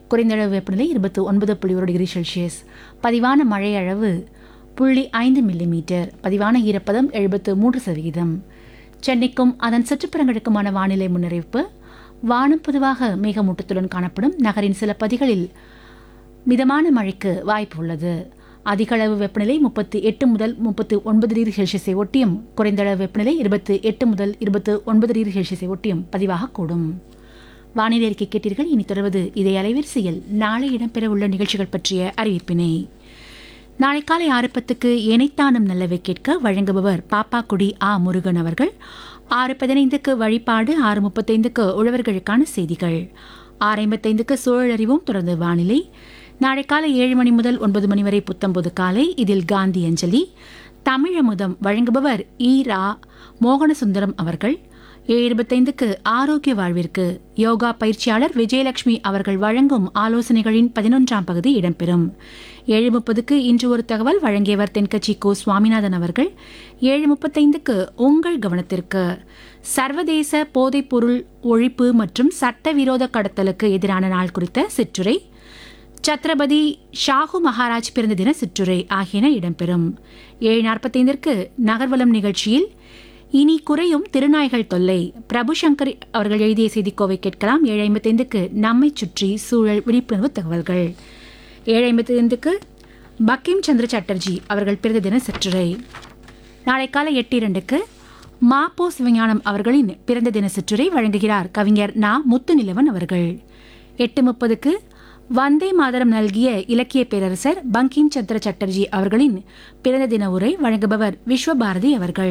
குறைந்த அளவு வெப்பநிலை இருபத்து ஒன்பது புள்ளி ஒரு டிகிரி செல்சியஸ் பதிவான மழை அளவு புள்ளி ஐந்து மில்லிமீட்டர் பதிவான ஈரப்பதம் எழுபத்து மூன்று சதவிகிதம் சென்னைக்கும் அதன் சுற்றுப்புறங்களுக்குமான வானிலை முன்னறிவிப்பு வானம் பொதுவாக மேகமூட்டத்துடன் காணப்படும் நகரின் சில பகுதிகளில் மிதமான மழைக்கு வாய்ப்பு உள்ளது அதிக அளவு வெப்பநிலை முப்பத்தி எட்டு முதல் முப்பத்து ஒன்பது டிகிரி செல்சியஸை ஒட்டியும் குறைந்த அளவு வெப்பநிலை இருபத்தி எட்டு முதல் இருபத்து ஒன்பது டிகிரி செல்சியஸை ஒட்டியும் பதிவாகக்கூடும் வானிலை அறிக்கை கேட்டீர்கள் இனி தொடர்வது இதே அலைவரிசையில் நாளை இடம்பெறவுள்ள நிகழ்ச்சிகள் பற்றிய அறிவிப்பினை நாளை காலை ஆறு பத்துக்கு இணைத்தானம் நல்லவை கேட்க வழங்குபவர் பாப்பாக்குடி ஆ முருகன் அவர்கள் ஆறு பதினைந்துக்கு வழிபாடு ஆறு முப்பத்தைந்துக்கு உழவர்களுக்கான செய்திகள் ஆறு ஐம்பத்தைந்துக்கு சூழல் அறிவும் தொடர்ந்து வானிலை நாளை காலை ஏழு மணி முதல் ஒன்பது மணி வரை புத்தம்பது காலை இதில் காந்தி அஞ்சலி தமிழமுதம் வழங்குபவர் ஈ ரா மோகனசுந்தரம் அவர்கள் ஏழு இருபத்தைந்துக்கு ஆரோக்கிய வாழ்விற்கு யோகா பயிற்சியாளர் விஜயலட்சுமி அவர்கள் வழங்கும் ஆலோசனைகளின் பதினொன்றாம் பகுதி இடம்பெறும் ஏழு முப்பதுக்கு இன்று ஒரு தகவல் வழங்கியவர் தென்கட்சி கோ சுவாமிநாதன் அவர்கள் ஏழு முப்பத்தைந்துக்கு உங்கள் கவனத்திற்கு சர்வதேச போதைப்பொருள் ஒழிப்பு மற்றும் சட்டவிரோத கடத்தலுக்கு எதிரான நாள் குறித்த சிற்றுரை சத்ரபதி ஷாஹு மகாராஜ் பிறந்த தின சிற்றுரை ஆகியன இடம்பெறும் ஏழு நாற்பத்தைந்திற்கு நகர்வலம் நிகழ்ச்சியில் இனி குறையும் திருநாய்கள் தொல்லை பிரபு சங்கர் அவர்கள் எழுதிய செய்திக்கோவை கேட்கலாம் ஏழு ஐம்பத்தைந்துக்கு நம்மை சுற்றி சூழல் விழிப்புணர்வு தகவல்கள் ஏழு ஐம்பத்தைந்துக்கு பக்கிம் சந்திர சட்டர்ஜி அவர்கள் பிறந்த தின சிற்றுரை நாளை காலை எட்டு இரண்டுக்கு மாப்போ சிவஞானம் அவர்களின் பிறந்த தின சிற்றுரை வழங்குகிறார் கவிஞர் நா முத்துநிலவன் அவர்கள் எட்டு முப்பதுக்கு வந்தே மாதரம் நல்கிய இலக்கிய பேரரசர் பங்கிம் சந்திர சட்டர்ஜி அவர்களின் பிறந்த தின உரை வழங்குபவர் விஸ்வபாரதி அவர்கள்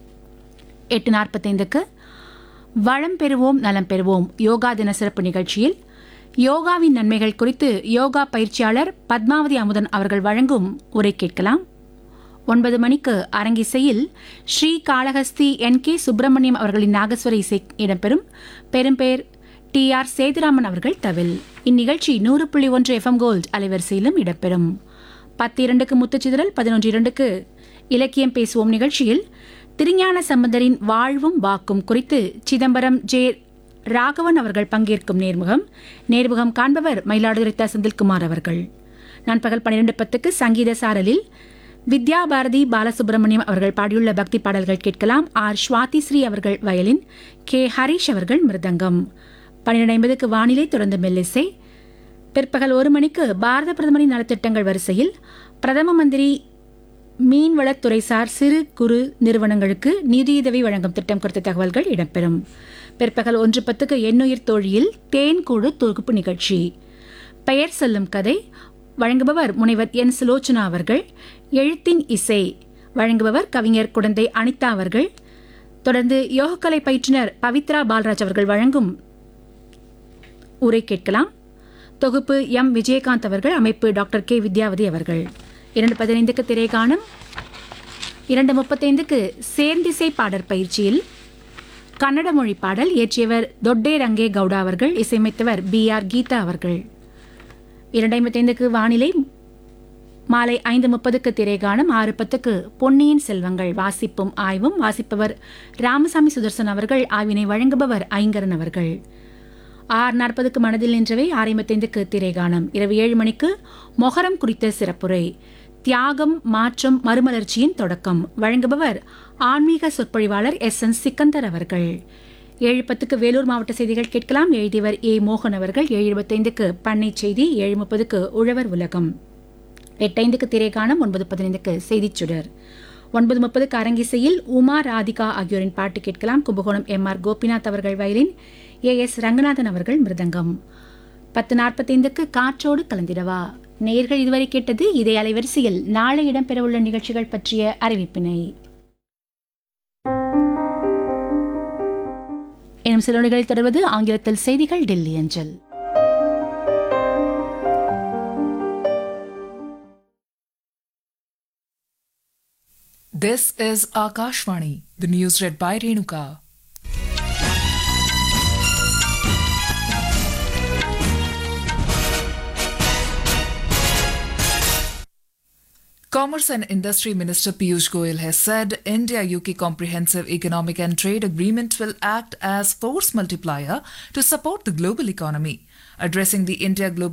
எட்டு நாற்பத்தைந்துக்கு வளம் பெறுவோம் நலம் பெறுவோம் யோகா தின சிறப்பு நிகழ்ச்சியில் யோகாவின் நன்மைகள் குறித்து யோகா பயிற்சியாளர் பத்மாவதி அமுதன் அவர்கள் வழங்கும் உரை கேட்கலாம் ஒன்பது மணிக்கு அரங்கிசையில் ஸ்ரீ காளஹஸ்தி என் கே சுப்பிரமணியம் அவர்களின் நாகஸ்வர இசை இடம்பெறும் பெரும்பேர் டி ஆர் சேதுராமன் அவர்கள் தவில் இந்நிகழ்ச்சி நூறு புள்ளி ஒன்று எஃப்எம் கோல்ட் அலைவரிசையிலும் இடம்பெறும் பத்து இரண்டுக்கு முத்துச்சிதறல் பதினொன்று இரண்டுக்கு இலக்கியம் பேசுவோம் நிகழ்ச்சியில் திருஞான சம்பந்தரின் வாழ்வும் வாக்கும் குறித்து சிதம்பரம் ஜே ராகவன் அவர்கள் பங்கேற்கும் நேர்முகம் நேர்முகம் காண்பவர் மயிலாடுதுறை த. செந்தில்குமார் அவர்கள் நண்பகல் பன்னிரண்டு பத்துக்கு சங்கீத சாரலில் வித்யா பாரதி பாலசுப்ரமணியம் அவர்கள் பாடியுள்ள பக்தி பாடல்கள் கேட்கலாம் ஆர் ஸ்வாதி ஸ்ரீ அவர்கள் வயலின் கே ஹரிஷ் அவர்கள் மிருதங்கம் பன்னிரண்டு ஐம்பதுக்கு வானிலை தொடர்ந்து மெல்லிசை பிற்பகல் ஒரு மணிக்கு பாரத பிரதமரின் நலத்திட்டங்கள் வரிசையில் பிரதம மந்திரி மீன்வளத்துறைசார் சிறு குறு நிறுவனங்களுக்கு நிதியுதவி வழங்கும் திட்டம் குறித்த தகவல்கள் இடம்பெறும் பிற்பகல் ஒன்று பத்துக்கு எண்ணுயிர் தோழியில் தேன்கூடு தொகுப்பு நிகழ்ச்சி பெயர் சொல்லும் கதை வழங்குபவர் முனைவர் என் சுலோச்சனா அவர்கள் எழுத்தின் இசை வழங்குபவர் கவிஞர் குடந்தை அனிதா அவர்கள் தொடர்ந்து யோகக்கலை பயிற்றுனர் பவித்ரா பால்ராஜ் அவர்கள் வழங்கும் உரை கேட்கலாம் தொகுப்பு எம் விஜயகாந்த் அவர்கள் அமைப்பு டாக்டர் கே வித்யாவதி அவர்கள் இரண்டு பதினைந்துக்கு திரைகாணும் இரண்டு முப்பத்தைந்துக்கு சேர்ந்திசை பாடற் பயிற்சியில் கன்னட மொழி பாடல் இயற்றியவர் தொட்டே ரங்கே கவுடா அவர்கள் இசையமைத்தவர் பி ஆர் கீதா அவர்கள் இரண்டு ஐம்பத்தைந்துக்கு வானிலை மாலை ஐந்து முப்பதுக்கு திரைகாணும் ஆறு பத்துக்கு பொன்னியின் செல்வங்கள் வாசிப்பும் ஆய்வும் வாசிப்பவர் ராமசாமி சுதர்சன் அவர்கள் ஆய்வினை வழங்குபவர் ஐங்கரன் அவர்கள் ஆறு நாற்பதுக்கு மனதில் நின்றவை ஆறு ஐம்பத்தைந்துக்கு திரைகானம் இரவு ஏழு மணிக்கு மொஹரம் குறித்த சிறப்புரை தியாகம் மாற்றம் மறுமலர்ச்சியின் தொடக்கம் வழங்குபவர் ஆன்மீக சொற்பொழிவாளர் எஸ் என் சிக்கந்தர் அவர்கள் ஏழு பத்துக்கு வேலூர் மாவட்ட செய்திகள் கேட்கலாம் எழுதியவர் ஏ மோகன் அவர்கள் ஏழு இருபத்தைந்துக்கு பண்ணை செய்தி ஏழு முப்பதுக்கு உழவர் உலகம் எட்டைந்துக்கு திரைக்காணம் ஒன்பது பதினைந்துக்கு செய்திச் சுடர் ஒன்பது முப்பதுக்கு அரங்கிசையில் உமா ராதிகா ஆகியோரின் பாட்டு கேட்கலாம் கும்பகோணம் எம் ஆர் கோபிநாத் அவர்கள் வயலின் ஏ எஸ் ரங்கநாதன் அவர்கள் மிருதங்கம் பத்து நாற்பத்தைந்துக்கு காற்றோடு கலந்திடவா நேர்கள் இதுவரை கேட்டது இதே அலைவரிசையில் நாளை இடம்பெறவுள்ள நிகழ்ச்சிகள் பற்றிய அறிவிப்பினை எனும் சில நொடிகளில் தொடர்வது ஆங்கிலத்தில் செய்திகள் டெல்லி அஞ்சல் This is Akashvani, the news read by Renuka. Commerce and Industry Minister Piyush Goyal has said India UK Comprehensive Economic and Trade Agreement will act as force multiplier to support the global economy. Addressing the India Global